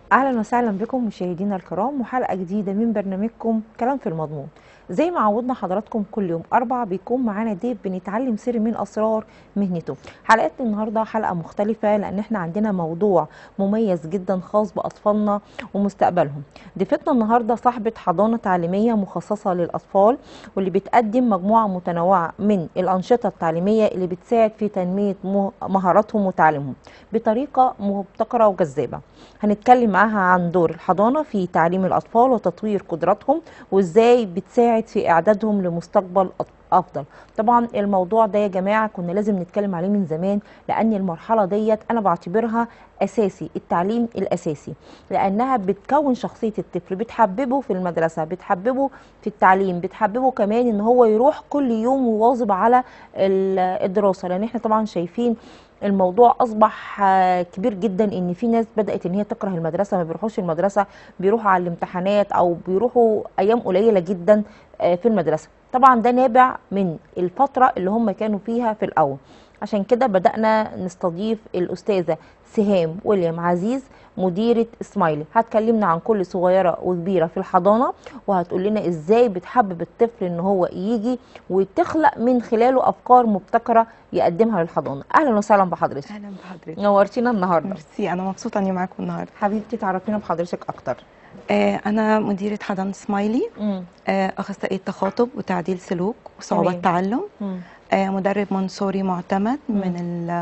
اهلا وسهلا بكم مشاهدينا الكرام وحلقه جديده من برنامجكم كلام في المضمون زي ما عودنا حضراتكم كل يوم اربع بيكون معانا ضيف بنتعلم سر من اسرار مهنته حلقتنا النهارده حلقه مختلفه لان احنا عندنا موضوع مميز جدا خاص باطفالنا ومستقبلهم ضيفتنا النهارده صاحبه حضانه تعليميه مخصصه للاطفال واللي بتقدم مجموعه متنوعه من الانشطه التعليميه اللي بتساعد في تنميه مه- مهاراتهم وتعليمهم بطريقه مبتكره وجذابه هنتكلم معاها عن دور الحضانه في تعليم الاطفال وتطوير قدراتهم وازاي بتساعد في اعدادهم لمستقبل أط- افضل طبعا الموضوع ده يا جماعه كنا لازم نتكلم عليه من زمان لان المرحله ديت انا بعتبرها اساسي التعليم الاساسي لانها بتكون شخصيه الطفل بتحببه في المدرسه بتحببه في التعليم بتحببه كمان ان هو يروح كل يوم وواظب على ال- الدراسه لان احنا طبعا شايفين الموضوع اصبح آه، كبير جدا ان في ناس بدات ان هي تكره المدرسه ما بيروحوش المدرسه بيروحوا على الامتحانات او بيروحوا ايام قليله جدا آه، في المدرسه طبعا ده نابع من الفتره اللي هم كانوا فيها في الاول عشان كده بدانا نستضيف الاستاذه سهام ويليام عزيز مديره اسمايلي هتكلمنا عن كل صغيره وكبيره في الحضانه وهتقول لنا ازاي بتحبب الطفل ان هو يجي وتخلق من خلاله افكار مبتكره يقدمها للحضانه اهلا وسهلا بحضرتك اهلا بحضرتك نورتينا النهارده ميرسي انا مبسوطه اني معاكم النهارده حبيبتي تعرفينا بحضرتك اكتر آه انا مديره حضانه سمايلي مم. آه اخصائيه تخاطب وتعديل سلوك وصعوبات تمام. تعلم مم. آه مدرب منصوري معتمد مم. من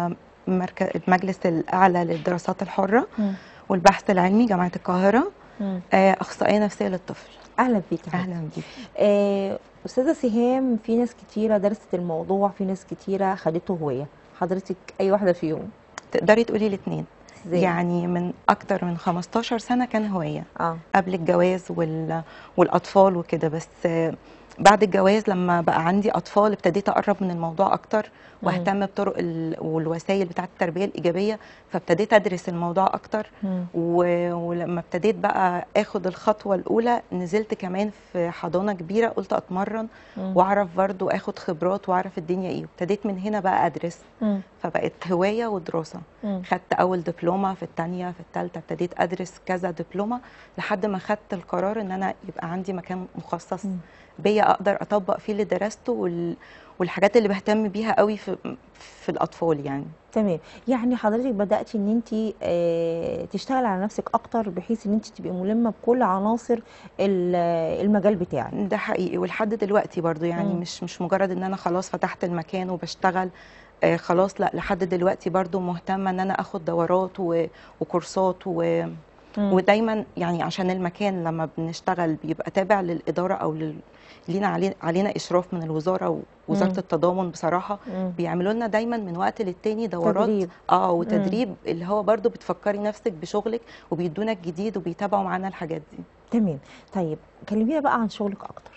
المركز المجلس الاعلى للدراسات الحره مم. والبحث العلمي جامعه القاهره مم. آه اخصائيه نفسيه للطفل اهلا بيكي حبيبتي. اهلا بيك آه، استاذه سهام في ناس كتيره درست الموضوع في ناس كتيره خدته هوايه حضرتك اي واحده فيهم تقدري تقولي الاثنين ازاي يعني من اكتر من 15 سنه كان هوايه اه قبل الجواز وال... والاطفال وكده بس آه، بعد الجواز لما بقى عندي اطفال ابتديت اقرب من الموضوع اكتر مم. واهتم بطرق ال... والوسائل بتاعه التربيه الايجابيه فابتديت ادرس الموضوع اكتر مم. و... ولما ابتديت بقى اخد الخطوه الاولى نزلت كمان في حضانه كبيره قلت اتمرن مم. واعرف برضو اخد خبرات واعرف الدنيا ايه وابتديت من هنا بقى ادرس مم. فبقت هوايه ودراسه مم. خدت اول دبلومه في الثانيه في الثالثه ابتديت ادرس كذا دبلومه لحد ما خدت القرار ان انا يبقى عندي مكان مخصص مم. بيا اقدر اطبق فيه اللي درسته وال... والحاجات اللي بهتم بيها قوي في في الاطفال يعني تمام يعني حضرتك بداتي ان انت آه تشتغل على نفسك اكتر بحيث ان انت تبقي ملمه بكل عناصر ال- المجال بتاعك ده حقيقي ولحد دلوقتي برضو يعني مم. مش مش مجرد ان انا خلاص فتحت المكان وبشتغل آه خلاص لا لحد دلوقتي برضو مهتمه ان انا اخد دورات و... وكورسات و... مم. ودايما يعني عشان المكان لما بنشتغل بيبقى تابع للاداره او لل... لينا علينا علينا اشراف من الوزاره ووزاره مم. التضامن بصراحه مم. بيعملوا لنا دايما من وقت للتاني دورات تدريب. اه وتدريب اللي هو برضو بتفكري نفسك بشغلك وبيدونا الجديد وبيتابعوا معانا الحاجات دي تمام طيب كلمينا بقى عن شغلك اكتر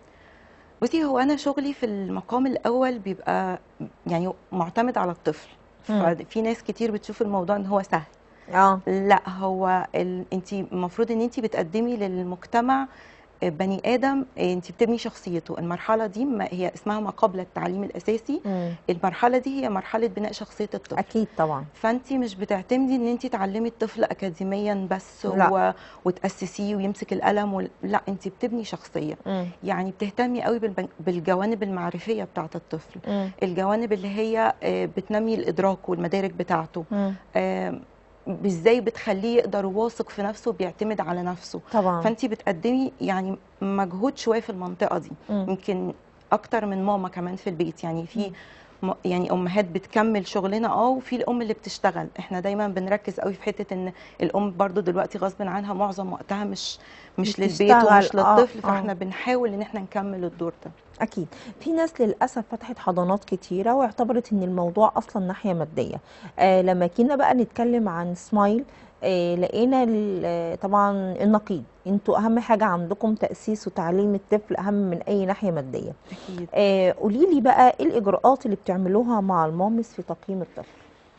بصي هو انا شغلي في المقام الاول بيبقى يعني معتمد على الطفل مم. ففي ناس كتير بتشوف الموضوع ان هو سهل اه لا هو ال... انت المفروض ان انت بتقدمي للمجتمع بني ادم انت بتبني شخصيته المرحله دي ما هي اسمها ما قبل التعليم الاساسي مم. المرحله دي هي مرحله بناء شخصيه الطفل اكيد طبعا فانت مش بتعتمدي ان انت تعلمي الطفل اكاديميا بس لا. و... وتاسسيه ويمسك القلم و... لا انت بتبني شخصيه مم. يعني بتهتمي قوي بالب... بالجوانب المعرفيه بتاعه الطفل مم. الجوانب اللي هي آه، بتنمي الادراك والمدارك بتاعته مم. آه، ازاي بتخليه يقدر واثق في نفسه وبيعتمد على نفسه طبعا فانت بتقدمي يعني مجهود شويه في المنطقه دي مم. يمكن اكتر من ماما كمان في البيت يعني في م- يعني امهات بتكمل شغلنا اه وفي الام اللي بتشتغل احنا دايما بنركز قوي في حته ان الام برضو دلوقتي غصب عنها معظم وقتها مش مش للبيت بتشتغل، ومش آه، للطفل آه. فاحنا بنحاول ان احنا نكمل الدور ده اكيد في ناس للاسف فتحت حضانات كتيره واعتبرت ان الموضوع اصلا ناحيه ماديه آه لما كنا بقى نتكلم عن سمايل آه لقينا ال- آه، طبعا النقيض انتوا اهم حاجه عندكم تاسيس وتعليم الطفل اهم من اي ناحيه ماديه اكيد آه قولي لي بقى ايه الاجراءات اللي بتعملوها مع المامس في تقييم الطفل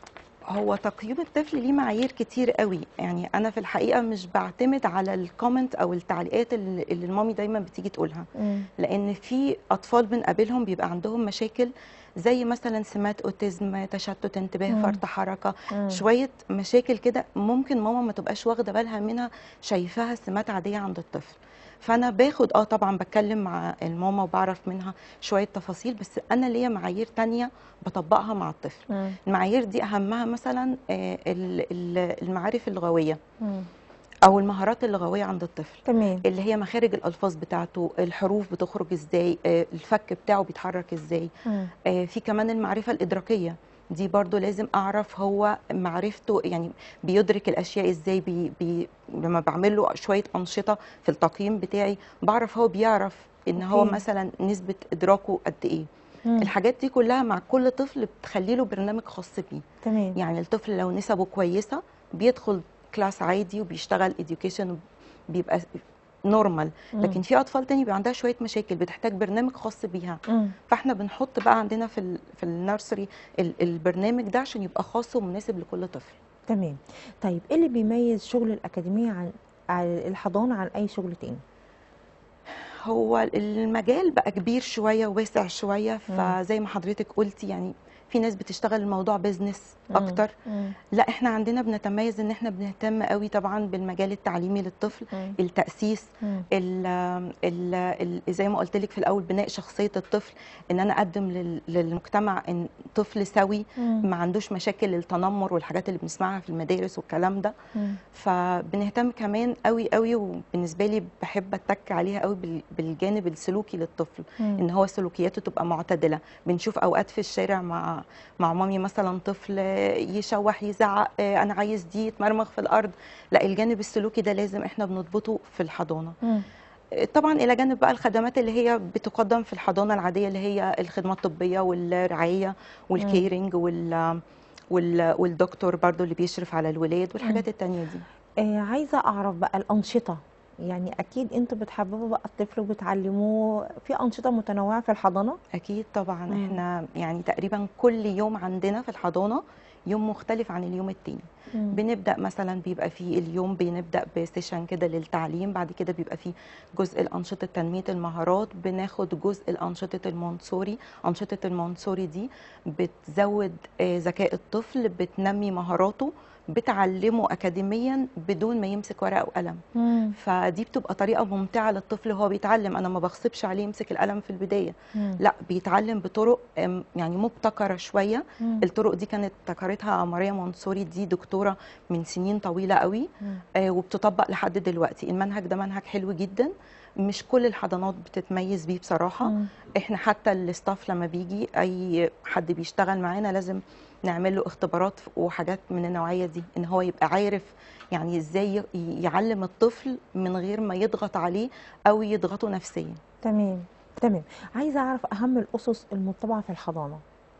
هو تقييم الطفل ليه معايير كتير قوي يعني انا في الحقيقه مش بعتمد على الكومنت او التعليقات اللي اللي المامي دايما بتيجي تقولها مم. لان في اطفال بنقابلهم بيبقى عندهم مشاكل زي مثلا سمات اوتيزم تشتت انتباه مم. فرط حركه مم. شويه مشاكل كده ممكن ماما ما تبقاش واخده بالها منها شايفاها سمات عاديه عند الطفل فانا باخد اه طبعا بتكلم مع الماما وبعرف منها شويه تفاصيل بس انا ليا معايير تانية بطبقها مع الطفل مم. المعايير دي اهمها مثلا آه، ال- ال- المعارف اللغويه مم. او المهارات اللغويه عند الطفل تمام اللي هي مخارج الالفاظ بتاعته الحروف بتخرج ازاي آه، الفك بتاعه بيتحرك ازاي مم. آه، في كمان المعرفه الادراكيه دي برضو لازم اعرف هو معرفته يعني بيدرك الاشياء ازاي بي بي لما بعمل له شويه انشطه في التقييم بتاعي بعرف هو بيعرف ان هو أوكي. مثلا نسبه ادراكه قد ايه مم. الحاجات دي كلها مع كل طفل بتخلي له برنامج خاص بيه تمام يعني الطفل لو نسبه كويسه بيدخل كلاس عادي وبيشتغل education بيبقى نورمال مم. لكن في اطفال تاني بيبقى عندها شويه مشاكل بتحتاج برنامج خاص بيها مم. فاحنا بنحط بقى عندنا في ال في النيرسري ال- البرنامج ده عشان يبقى خاص ومناسب لكل طفل تمام طيب ايه اللي بيميز شغل الأكاديمية عن عن الحضانة عن أي شغل تاني؟ هو المجال بقى كبير شويه وواسع شويه مم. فزي ما حضرتك قلتي يعني في ناس بتشتغل الموضوع بيزنس مم. اكتر مم. لا احنا عندنا بنتميز ان احنا بنهتم قوي طبعا بالمجال التعليمي للطفل مم. التاسيس مم. ال ال ال زي ما قلت لك في الاول بناء شخصيه الطفل ان انا اقدم لل- للمجتمع ان طفل سوي مم. ما عندوش مشاكل التنمر والحاجات اللي بنسمعها في المدارس والكلام ده مم. فبنهتم كمان قوي قوي وبالنسبه لي بحب اتك عليها قوي بال- بالجانب السلوكي للطفل مم. ان هو سلوكياته تبقى معتدله بنشوف اوقات في الشارع مع مع مامي مثلا طفل يشوح يزعق آه، انا عايز دي يتمرمغ في الارض لا الجانب السلوكي ده لازم احنا بنضبطه في الحضانه مم. طبعا الى جانب بقى الخدمات اللي هي بتقدم في الحضانه العاديه اللي هي الخدمات الطبيه والرعايه والكيرنج وال وال والدكتور برضو اللي بيشرف على الولاد والحاجات التانية دي آه عايزة أعرف بقى الأنشطة يعني أكيد أنتوا بتحببوا بقى الطفل وبتعلموه في أنشطة متنوعة في الحضانة؟ اكيد طبعا مم. احنا يعني تقريبا كل يوم عندنا في الحضانه يوم مختلف عن اليوم التاني مم. بنبدا مثلا بيبقى فيه اليوم بنبدا بسيشن كده للتعليم بعد كده بيبقى فيه جزء الانشطه تنميه المهارات بناخد جزء الانشطه المونسوري انشطه المونسوري دي بتزود آه، ذكاء الطفل بتنمي مهاراته بتعلمه اكاديميا بدون ما يمسك ورقه وقلم مم. فدي بتبقى طريقه ممتعه للطفل وهو بيتعلم انا ما بغصبش عليه يمسك القلم في البدايه مم. لا بيتعلم بطرق آم، يعني مبتكره شويه مم. الطرق دي كانت ابتكرتها ماريا منصوري دي دكتوره من سنين طويله قوي مم. آه، وبتطبق لحد دلوقتي المنهج ده منهج حلو جدا مش كل الحضانات بتتميز بيه بصراحه مم. احنا حتى الاستاف لما بيجي اي حد بيشتغل معانا لازم نعمل له اختبارات وحاجات من النوعيه دي ان هو يبقى عارف يعني ازاي ي- يعلم الطفل من غير ما يضغط عليه او يضغطه نفسيا تمام تمام عايزة أعرف أهم الأسس المتبعة في الحضانة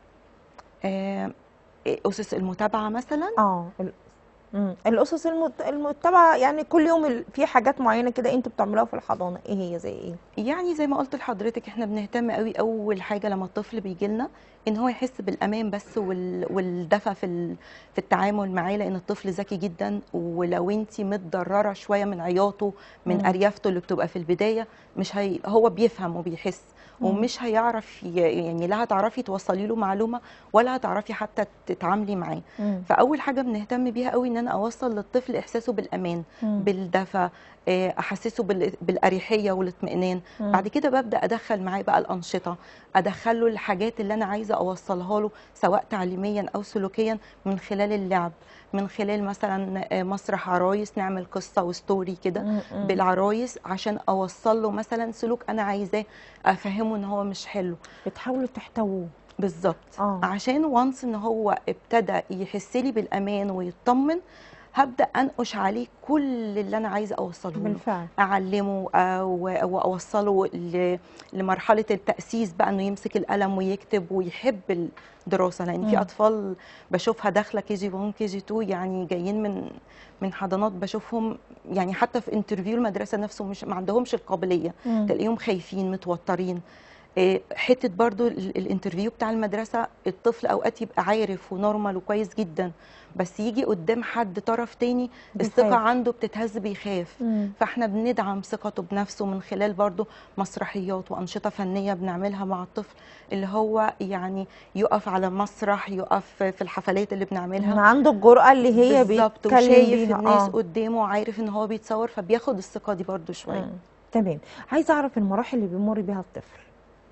آه، اسس المتابعه مثلا اه ال- مم. الأسس المت- المتبعة يعني كل يوم ال- في حاجات معينة كده أنتوا بتعملوها في الحضانة إيه هي زي إيه؟ يعني زي ما قلت لحضرتك احنا بنهتم قوي اول حاجه لما الطفل بيجي لنا ان هو يحس بالامان بس وال... والدفى في ال... في التعامل معاه لان الطفل ذكي جدا ولو انت متضرره شويه من عياطه من مم. اريافته اللي بتبقى في البدايه مش هي... هو بيفهم وبيحس مم. ومش هيعرف ي... يعني لا هتعرفي توصلي له معلومه ولا هتعرفي حتى تتعاملي معاه مم. فاول حاجه بنهتم بيها قوي ان انا اوصل للطفل احساسه بالامان مم. بالدفى آه، احسسه بال- بالاريحيه والاطمئنان مم. بعد كده ببدا ادخل معاه بقى الانشطه ادخله الحاجات اللي انا عايزه اوصلها له سواء تعليميا او سلوكيا من خلال اللعب من خلال مثلا آه، مسرح عرايس نعمل قصه وستوري كده مم. مم. بالعرايس عشان اوصل له مثلا سلوك انا عايزاه افهمه ان هو مش حلو بتحاولوا تحتووه بالظبط اه عشان وانس ان هو ابتدى يحس لي بالامان ويطمن هبدا انقش عليه كل اللي انا عايزه اوصله له بالفعل اعلمه او أو اوصله ل- لمرحله التاسيس بقى انه يمسك القلم ويكتب ويحب الدراسه لان مم. في اطفال بشوفها داخله كي جي 1 كي جي 2 يعني جايين من من حضانات بشوفهم يعني حتى في انترفيو المدرسه نفسه مش ما عندهمش القابليه مم. تلاقيهم خايفين متوترين آه، حته برضو ال- الانترفيو بتاع المدرسه الطفل اوقات يبقى عارف ونورمال وكويس جدا بس يجي قدام حد طرف تاني الثقه بيخاف. عنده بتتهز بيخاف مم. فاحنا بندعم ثقته بنفسه من خلال برضو مسرحيات وانشطه فنيه بنعملها مع الطفل اللي هو يعني يقف على مسرح يقف في الحفلات اللي بنعملها عنده الجرأة اللي هي بالظبط بيتكلم وشايف بيها الناس آه. قدامه عارف ان هو بيتصور فبياخد الثقه دي برضو شويه مم. تمام عايزه اعرف المراحل اللي بيمر بيها الطفل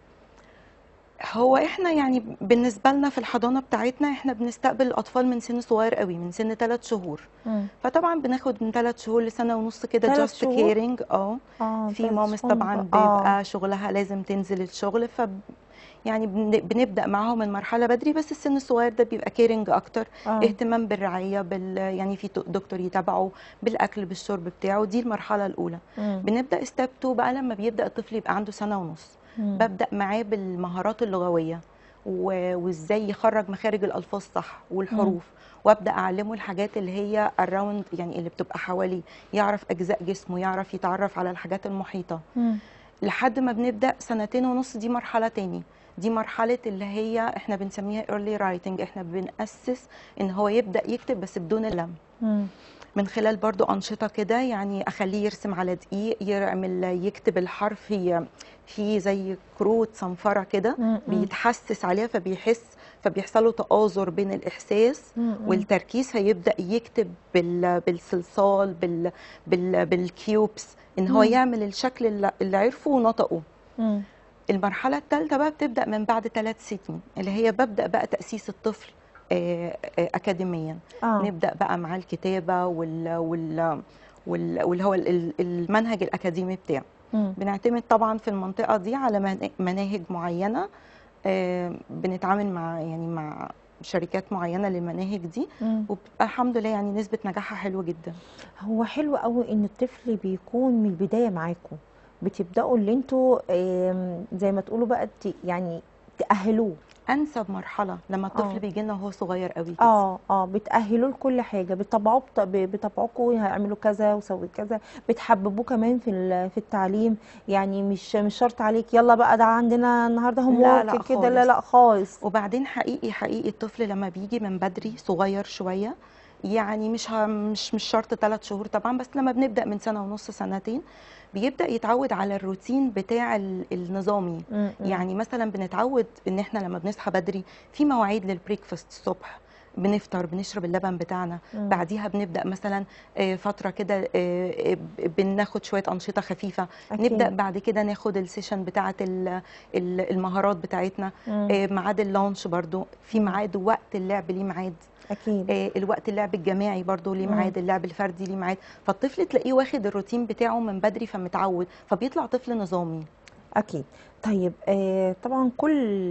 هو احنا يعني بالنسبه لنا في الحضانه بتاعتنا احنا بنستقبل الاطفال من سن صغير قوي من سن 3 شهور مم. فطبعا بناخد من 3 شهور لسنه ونص كده تلات جاست شهور؟ كيرنج اه اه في تلات مامس شهور طبعا بقى. بيبقى اه شغلها لازم تنزل الشغل ف يعني بن- بنبدا معاهم من مرحله بدري بس السن الصغير ده بيبقى كيرنج اكتر اه اهتمام بالرعايه بال يعني في دكتور يتابعه بالاكل بالشرب بتاعه دي المرحله الاولى مم. بنبدا ستيب 2 بقى لما بيبدا الطفل يبقى عنده سنه ونص مم. ببدا معاه بالمهارات اللغويه و- وازاي يخرج مخارج الالفاظ صح والحروف وابدا اعلمه الحاجات اللي هي اراوند يعني اللي بتبقى حواليه يعرف اجزاء جسمه يعرف يتعرف على الحاجات المحيطه مم. لحد ما بنبدا سنتين ونص دي مرحله تاني دي مرحلة اللي هي احنا بنسميها early writing احنا بنأسس ان هو يبدأ يكتب بس بدون القلم مم. من خلال برضو أنشطة كده يعني أخليه يرسم على دقيق يعمل يكتب الحرف في في زي كروت صنفرة كده مم. بيتحسس عليها فبيحس فبيحصل له تآزر بين الإحساس مم. والتركيز فيبدأ يكتب بال بالصلصال بال بال بالكيوبس ان هو مم. يعمل الشكل اللي اللي عرفه ونطقه مم. المرحلة الثالثة بقى بتبدأ من بعد ثلاث سنين اللي هي ببدأ بقى تأسيس الطفل آه، آه، أكاديميا اه نبدأ بقى مع الكتابة وال وال وال- واللي هو ال- المنهج الأكاديمي بتاعه مم. بنعتمد طبعا في المنطقة دي على من- مناهج معينة آه، بنتعامل مع يعني مع شركات معينة للمناهج دي مم. وبتبقى الحمد لله يعني نسبة نجاحها حلوة جدا هو حلو قوي ان الطفل بيكون من البدايه معاكم بتبداوا اللي انتوا آم، زي ما تقولوا بقى ت- يعني تاهلوه أنسب مرحلة لما آه. الطفل بيجي لنا وهو صغير قوي كده اه اه بتأهلوه لكل حاجة بتطبعوه بط- ب- بطبعكم هيعملوا كذا وسوي كذا بتحببوه كمان في ال- في التعليم يعني مش مش شرط عليك يلا بقى ده عندنا النهارده هوم لا، لا ورك كده لا لا خالص. خالص وبعدين حقيقي حقيقي الطفل لما بيجي من بدري صغير شويه يعني مش ه- مش مش شرط ثلاث شهور طبعا بس لما بنبدا من سنه ونص سنتين بيبدا يتعود على الروتين بتاع ال- النظامي م- م. يعني مثلا بنتعود ان احنا لما بنصحى بدري في مواعيد للبريكفاست الصبح بنفطر بنشرب اللبن بتاعنا مم. بعديها بنبدا مثلا آه، فتره كده آه، آه، ب- بناخد شويه انشطه خفيفه أكيد. نبدا بعد كده ناخد السيشن بتاعه ال- ال- المهارات بتاعتنا مم. آه، ميعاد اللانش برضو في ميعاد وقت اللعب ليه ميعاد اكيد آه، الوقت اللعب الجماعي برضو ليه مم. ميعاد اللعب الفردي ليه ميعاد فالطفل تلاقيه واخد الروتين بتاعه من بدري فمتعود فبيطلع طفل نظامي اكيد طيب آه طبعا كل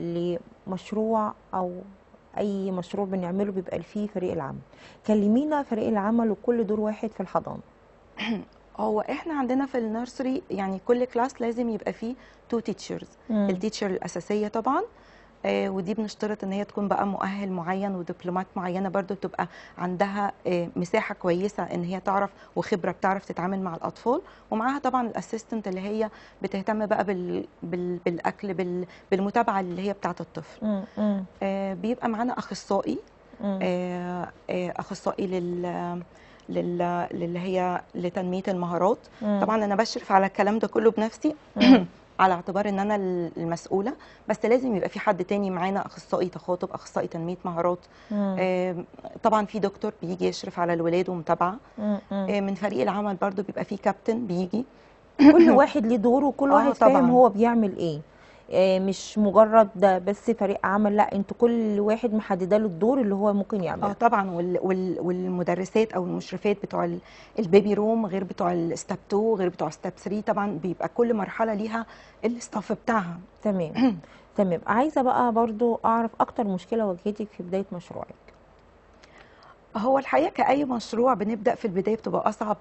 مشروع او اي مشروع بنعمله بيبقى فيه فريق العمل كلمينا فريق العمل وكل دور واحد في الحضانة هو احنا عندنا في النيرسري يعني كل كلاس لازم يبقى فيه تو تيتشرز مم. التيتشر الاساسيه طبعا آه ودي بنشترط ان هي تكون بقى مؤهل معين ودبلومات معينه برضو تبقى عندها آه مساحه كويسه ان هي تعرف وخبره بتعرف تتعامل مع الاطفال ومعاها طبعا الاسيستنت اللي هي بتهتم بقى بال بال بالاكل بال بالمتابعه اللي هي بتاعه الطفل مم. مم. آه بيبقى معانا اخصائي مم. آه آه اخصائي لل لل اللي هي لتنميه المهارات مم. طبعا انا بشرف على الكلام ده كله بنفسي مم. على اعتبار ان انا المسؤوله بس لازم يبقى في حد تاني معانا اخصائي تخاطب اخصائي تنميه مهارات مم. آه، طبعا في دكتور بيجي يشرف على الولاد ومتابعه مم. مم. آه، من فريق العمل برضو بيبقى في كابتن بيجي كل واحد ليه دور وكل آه، واحد فاهم طبعاً. هو بيعمل ايه آه، مش مجرد ده بس فريق عمل لا انتوا كل واحد محدده له الدور اللي هو ممكن اه يعمله طبعا وال وال والمدرسات او المشرفات بتوع ال- البيبي روم غير بتوع الستاب 2 غير بتوع ستاب 3 طبعا بيبقى كل مرحله ليها الستاف بتاعها تمام تمام عايزه بقى برضو اعرف اكتر مشكله واجهتك في بدايه مشروعك هو الحقيقه كاي مشروع بنبدا في البدايه بتبقى اصعب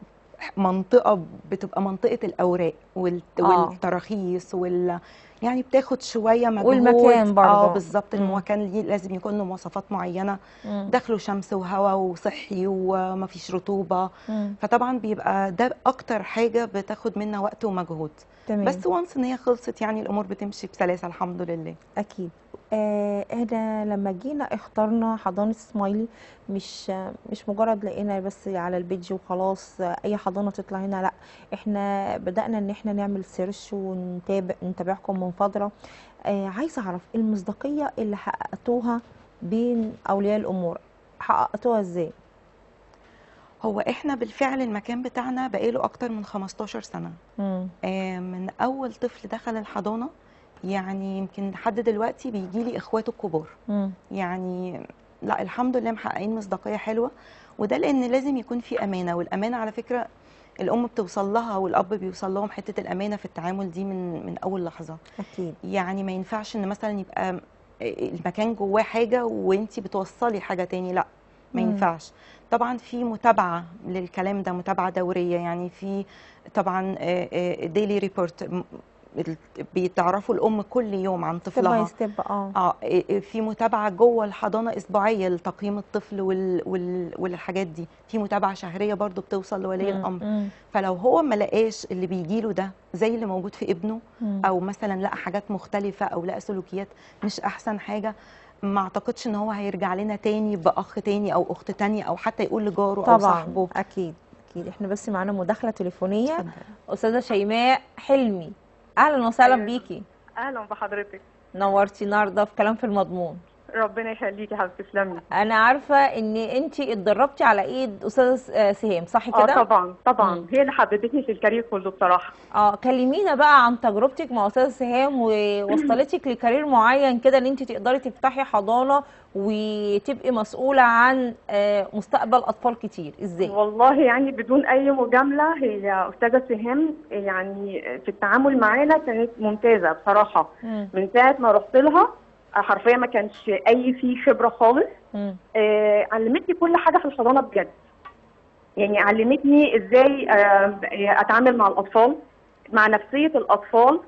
منطقه بتبقى منطقه الاوراق وال- آه. والتراخيص وال يعني بتاخد شويه مجهود والمكان برضه. اه بالظبط مم. المكان ليه لازم يكون له مواصفات معينه مم. دخله شمس وهواء وصحي ومفيش رطوبه مم. فطبعا بيبقى ده اكتر حاجه بتاخد منا وقت ومجهود تمام بس وانس ان هي خلصت يعني الامور بتمشي بسلاسه الحمد لله اكيد آه احنا لما جينا اخترنا حضانه سمايلي مش مش مجرد لقينا بس على البيج وخلاص آه، اي حضانه تطلع هنا لا احنا بدانا ان احنا نعمل سيرش ونتابع نتابعكم من فتره آه عايزه اعرف المصداقيه اللي حققتوها بين اولياء الامور حققتوها ازاي هو احنا بالفعل المكان بتاعنا بقاله اكتر من 15 سنه مم. آه، من اول طفل دخل الحضانه يعني يمكن لحد دلوقتي بيجي لي اخواته الكبار مم. يعني لا الحمد لله محققين مصداقيه حلوه وده لان لازم يكون في امانه والامانه على فكره الام بتوصل لها والاب بيوصل لهم حته الامانه في التعامل دي من من اول لحظه اكيد يعني ما ينفعش ان مثلا يبقى المكان جواه حاجه وانتي بتوصلي حاجه تاني لا ما مم. ينفعش طبعا في متابعه للكلام ده متابعه دوريه يعني في طبعا ديلي ريبورت بيتعرفوا الام كل يوم عن ستيب باي طفلها ستيب اه اه إيه- إيه في متابعه جوه الحضانه اسبوعيه لتقييم الطفل وال وال والحاجات دي في متابعه شهريه برضو بتوصل لولي مم. الامر مم. فلو هو ما لقاش اللي بيجيله ده زي اللي موجود في ابنه مم. او مثلا لقى حاجات مختلفه او لقى سلوكيات مش احسن حاجه ما اعتقدش ان هو هيرجع لنا تاني باخ تاني او اخت تانية او حتى يقول لجاره او طبعا صاحبه اكيد اكيد احنا بس معانا مداخله تليفونيه اتفضل. استاذه شيماء حلمي اهلا وسهلا أيوة. بيكي اهلا بحضرتك نورتي النهارده في كلام في المضمون ربنا يخليكي يا حبيبتي تسلمي انا عارفه ان انت اتدربتي على ايد استاذه س- آه، سهام صح اه كده طبعا طبعا مم. هي اللي حببتني في الكارير كله بصراحه اه كلمينا بقى عن تجربتك مع استاذه سهام ووصلتك لكارير معين كده ان انت تقدري تفتحي حضانه وتبقي مسؤوله عن آه، مستقبل اطفال كتير ازاي والله يعني بدون اي مجامله هي استاذه سهام يعني في التعامل معانا كانت ممتازه بصراحه مم. من ساعه ما رحت لها آه، حرفيا ما كانش اي فيه خبره خالص مم. آه، علمتني كل حاجه في الحضانه بجد يعني علمتني ازاي آه، اتعامل مع الاطفال مع نفسيه الاطفال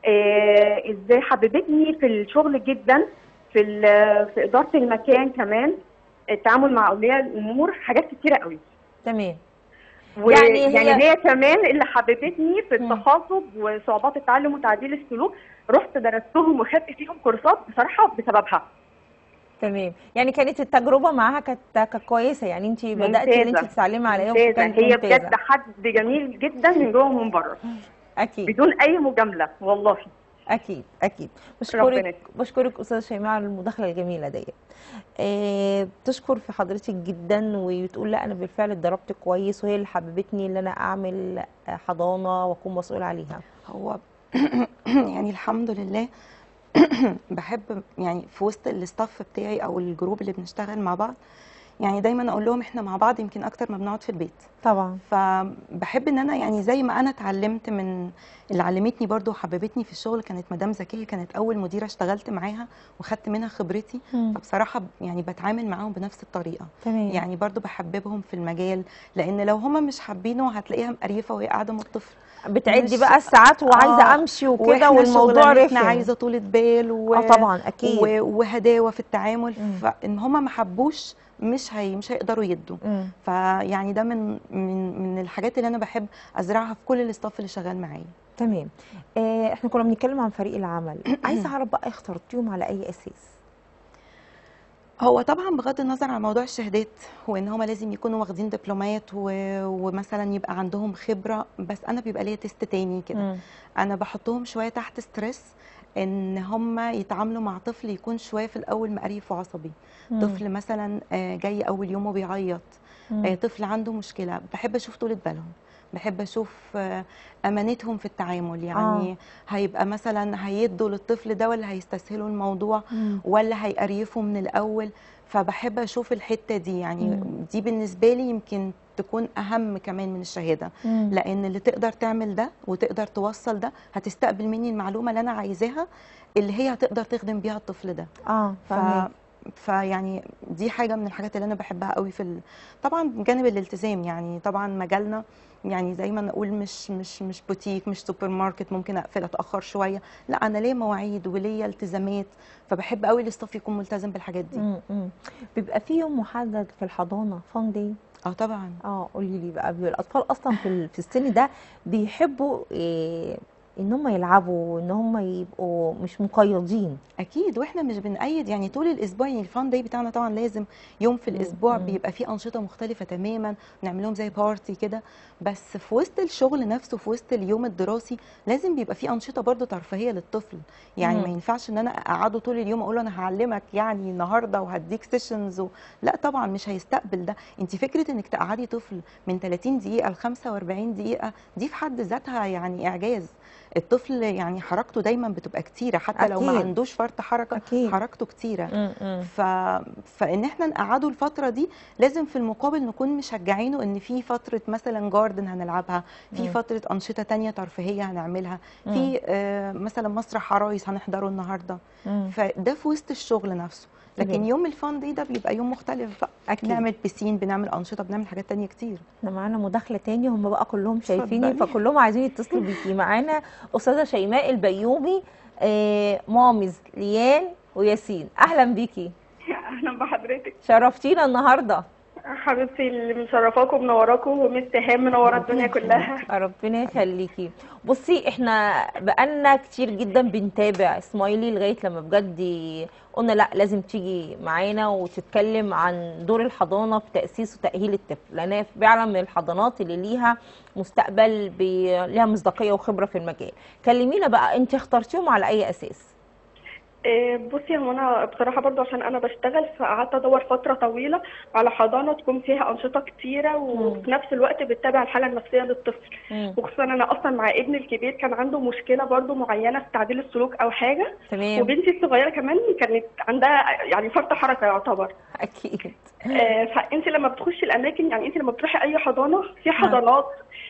آه، ازاي حببتني في الشغل جدا في ال- في اداره المكان كمان التعامل مع اولياء الامور حاجات كتيره قوي تمام ويعني يعني هي- يعني هي كمان اللي حببتني في مم. التخاطب وصعوبات التعلم وتعديل السلوك رحت درستهم وخدت فيهم كورسات بصراحه بسببها تمام يعني كانت التجربه معاها كانت كانت كويسه يعني انت بداتي ان انت ممتازة. تتعلمي عليها ممتازه وكانت هي ممتازة. بجد حد جميل جدا من جوه ومن بره اكيد بدون اي مجامله والله اكيد اكيد ربنا بشكرك يكرمك. بشكرك استاذه شيماء على المداخله الجميله ديت آه بتشكر في حضرتك جدا وبتقول لا انا بالفعل اتدربت كويس وهي اللي حببتني ان انا اعمل آه، حضانه واكون مسؤول عليها هو يعني الحمد لله بحب يعني في وسط الاستاف بتاعي او الجروب اللي بنشتغل مع بعض يعني دايما اقول لهم احنا مع بعض يمكن اكتر ما بنقعد في البيت طبعا فبحب ان انا يعني زي ما انا اتعلمت من اللي علمتني برضو وحببتني في الشغل كانت مدام زكيه كانت اول مديره اشتغلت معاها وخدت منها خبرتي مم. فبصراحه ب- يعني بتعامل معاهم بنفس الطريقه تمام يعني برضو بحببهم في المجال لان لو هم مش حابينه هتلاقيها مقريفه وهي قاعده من الطفل بتعدي مش- بقى الساعات وعايزه آه، امشي وكده وإحنا والموضوع شغلانتنا رخم عايزه طولة بال و... اه طبعا اكيد و... وهداوه في التعامل مم. فان هم ما حبوش مش هي مش هيقدروا يدوا مم. فيعني ده من من من الحاجات اللي انا بحب ازرعها في كل الاستاف اللي شغال معايا تمام آه احنا كنا بنتكلم عن فريق العمل عايزه اعرف بقى اخترتيهم على اي اساس هو طبعا بغض النظر عن موضوع الشهادات وان هم لازم يكونوا واخدين دبلومات و... ومثلا يبقى عندهم خبره بس انا بيبقى ليا تيست تاني كده مم. انا بحطهم شويه تحت ستريس ان هم يتعاملوا مع طفل يكون شويه في الاول مقريف وعصبي مم. طفل مثلا آه، جاي اول يوم وبيعيط مم. آه، طفل عنده مشكله بحب اشوف طولة بالهم بحب اشوف آه، امانتهم في التعامل يعني آه. هيبقى مثلا هيدوا للطفل ده ولا هيستسهلوا الموضوع مم. ولا هيقريفوا من الاول فبحب اشوف الحته دي يعني مم. دي بالنسبه لي يمكن تكون اهم كمان من الشهاده مم. لان اللي تقدر تعمل ده وتقدر توصل ده هتستقبل مني المعلومه اللي انا عايزاها اللي هي هتقدر تخدم بيها الطفل ده اه فاهمك فيعني دي حاجه من الحاجات اللي انا بحبها قوي في ال... طبعا بجانب الالتزام يعني طبعا مجالنا يعني زي ما نقول مش مش مش بوتيك مش سوبر ماركت ممكن اقفل اتاخر شويه لا انا ليا مواعيد وليا التزامات فبحب قوي الاستاف يكون ملتزم بالحاجات دي مم، مم. بيبقى في يوم محدد في الحضانه فان داي اه طبعا اه قولي لي بقى بيبقى الاطفال اصلا في ال- في السن ده بيحبوا إيه ان هم يلعبوا ان هم يبقوا مش مقيدين اكيد واحنا مش بنأيد يعني طول الاسبوع يعني الفان داي بتاعنا طبعا لازم يوم في الاسبوع مم. بيبقى فيه انشطه مختلفه تماما نعمل لهم زي بارتي كده بس في وسط الشغل نفسه في وسط اليوم الدراسي لازم بيبقى فيه انشطه برضو ترفيهيه للطفل يعني مم. ما ينفعش ان انا اقعده طول اليوم اقول له انا هعلمك يعني النهارده وهديك سيشنز و... لا طبعا مش هيستقبل ده انت فكره انك تقعدي طفل من 30 دقيقه ل 45 دقيقه دي في حد ذاتها يعني اعجاز الطفل يعني حركته دايما بتبقى كتيره حتى لو ما أكيد. عندوش فرط حركه أكيد. حركته كتيره مم، مم. ف... فان احنا نقعده الفتره دي لازم في المقابل نكون مشجعينه ان في فتره مثلا جاردن هنلعبها في مم. فتره انشطه تانية ترفيهيه هنعملها مم. في آه مثلا مسرح عرايس هنحضره النهارده مم. فده في وسط الشغل نفسه لكن تمام. يوم الفان دي ده بيبقى يوم مختلف بقى أكيد. بنعمل بيسين بنعمل انشطه بنعمل حاجات تانية كتير احنا معانا مداخله تاني هم بقى كلهم شايفيني اتفضلي. فكلهم عايزين يتصلوا بيكي معانا استاذه شيماء البيومي آه، مامز ليان وياسين اهلا بيكي اهلا بحضرتك شرفتينا النهارده حبيبتي اللي مشرفاكم ومنوراكم ومستهام منوره الدنيا كلها ربنا يخليكي بصي احنا بقالنا كتير جدا بنتابع اسماعيلي لغايه لما بجد قلنا لا لازم تيجي معانا وتتكلم عن دور الحضانه في تاسيس وتاهيل الطفل لانها فعلا من الحضانات اللي ليها مستقبل بي... ليها مصداقيه وخبره في المجال كلمينا بقى انت اخترتيهم على اي اساس إيه، بصي هو انا بصراحه برضو عشان انا بشتغل فقعدت ادور فتره طويله على حضانه تكون فيها انشطه كتيره وفي نفس الوقت بتتابع الحاله النفسيه للطفل مم. وخصوصا انا اصلا مع ابني الكبير كان عنده مشكله برضو معينه في تعديل السلوك او حاجه تمام وبنتي الصغيره كمان كانت عندها يعني فرط حركه يعتبر اكيد آه، فانت لما بتخشي الاماكن يعني انت لما بتروحي اي حضانه في حضانات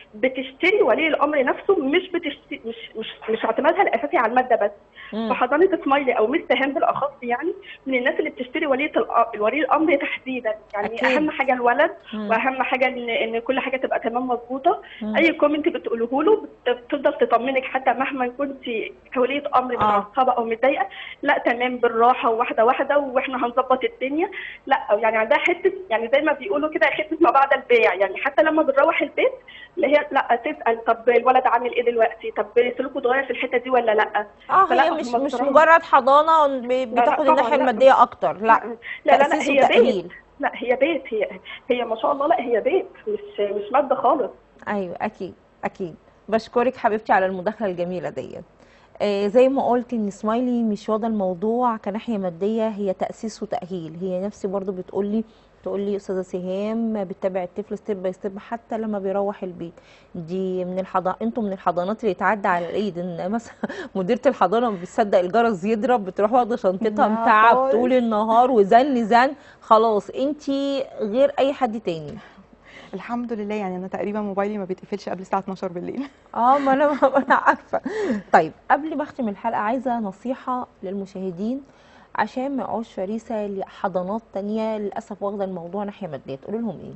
بتشتري ولي الامر نفسه مش بتشتري مش مش مش اعتمادها الاساسي على الماده بس مم. فحضانه سمايلي او مست هند بالاخص يعني من الناس اللي بتشتري وليه الأ- ولي الامر تحديدا يعني أكيد. اهم حاجه الولد مم. واهم حاجه ان ان كل حاجه تبقى تمام مظبوطه مم. اي كومنت بتقوله له بت- بتفضل تطمنك حتى مهما كنت كوليه امر متعصبه او متضايقه لا تمام بالراحه وواحده واحده واحنا هنظبط الدنيا لا يعني عندها حته يعني زي ما بيقولوا كده خدمه ما بعد البيع يعني حتى لما بنروح البيت اللي هي لا تسال طب الولد عامل ايه دلوقتي طب سلوكه اتغير في الحته دي ولا لا اه فلا، هي هم مش مش بصراحة- مجرد حضانه ب- بتاخد طبعاً، الناحيه لا. الماديه اكتر لا لا لا لا تأسيس هي بيت وتأهيل. لا هي بيت هي هي ما شاء الله لا هي بيت مش مش ماده خالص ايوه اكيد اكيد بشكرك حبيبتي على المداخله الجميله ديت آه زي ما قلت ان سمايلي مش واخده الموضوع كناحيه ماديه هي تاسيس وتاهيل هي نفسي برضو بتقول لي تقول لي استاذه سهام بتتابع الطفل ستيب باي ستيب حتى لما بيروح البيت دي من الحضانات انتوا من الحضانات اللي يتعدى على الايد ان مثلا مديره الحضانه ما بتصدق الجرس يضرب بتروح واخده شنطتها لا متعب خالص. طول النهار وزن زن خلاص انتي غير اي حد تاني الحمد لله يعني انا تقريبا موبايلي ما بيتقفلش قبل الساعه 12 بالليل اه ما انا ما انا عارفه طيب قبل ما اختم الحلقه عايزه نصيحه للمشاهدين عشان ما يقعوش فريسه لحضانات تانية للاسف واخده الموضوع ناحيه ماديه تقول لهم ايه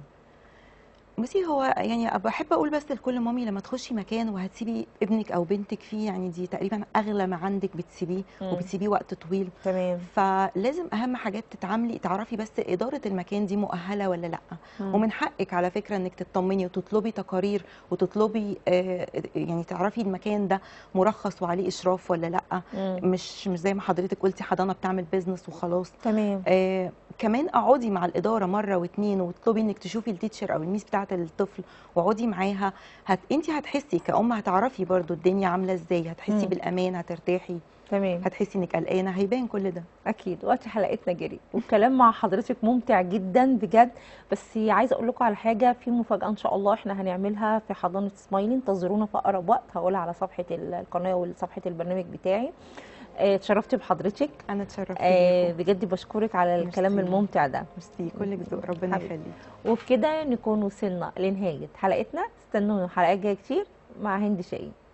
بصي هو يعني بحب اقول بس لكل مامي لما تخشي مكان وهتسيبي ابنك او بنتك فيه يعني دي تقريبا اغلى ما عندك بتسيبيه مم. وبتسيبيه وقت طويل تمام فلازم اهم حاجات تتعاملي تعرفي بس اداره المكان دي مؤهله ولا لا مم. ومن حقك على فكره انك تطمني وتطلبي تقارير وتطلبي آه يعني تعرفي المكان ده مرخص وعليه اشراف ولا لا مم. مش مش زي ما حضرتك قلتي حضانه بتعمل بيزنس وخلاص تمام آه كمان اقعدي مع الاداره مره واتنين وتطلبي انك تشوفي التيتشر او الميس بتاعه الطفل واقعدي معاها هت... انت هتحسي كأم هتعرفي برضو الدنيا عامله ازاي هتحسي مم. بالامان هترتاحي تمام هتحسي انك قلقانه هيبان كل ده اكيد وقت حلقتنا جري والكلام مع حضرتك ممتع جدا بجد بس عايزه اقول لكم على حاجه في مفاجاه ان شاء الله احنا هنعملها في حضانه سمايلي انتظرونا في اقرب وقت هقولها على صفحه القناه وصفحه البرنامج بتاعي آه، اتشرفت بحضرتك انا اتشرفت آه بيكم. بجد بشكرك على الكلام ميرسي. الممتع ده ميرسي كلك ذوق ربنا حبيبي. يخليك وبكده نكون وصلنا لنهايه حلقتنا استنونا حلقات جايه كتير مع هند شاهين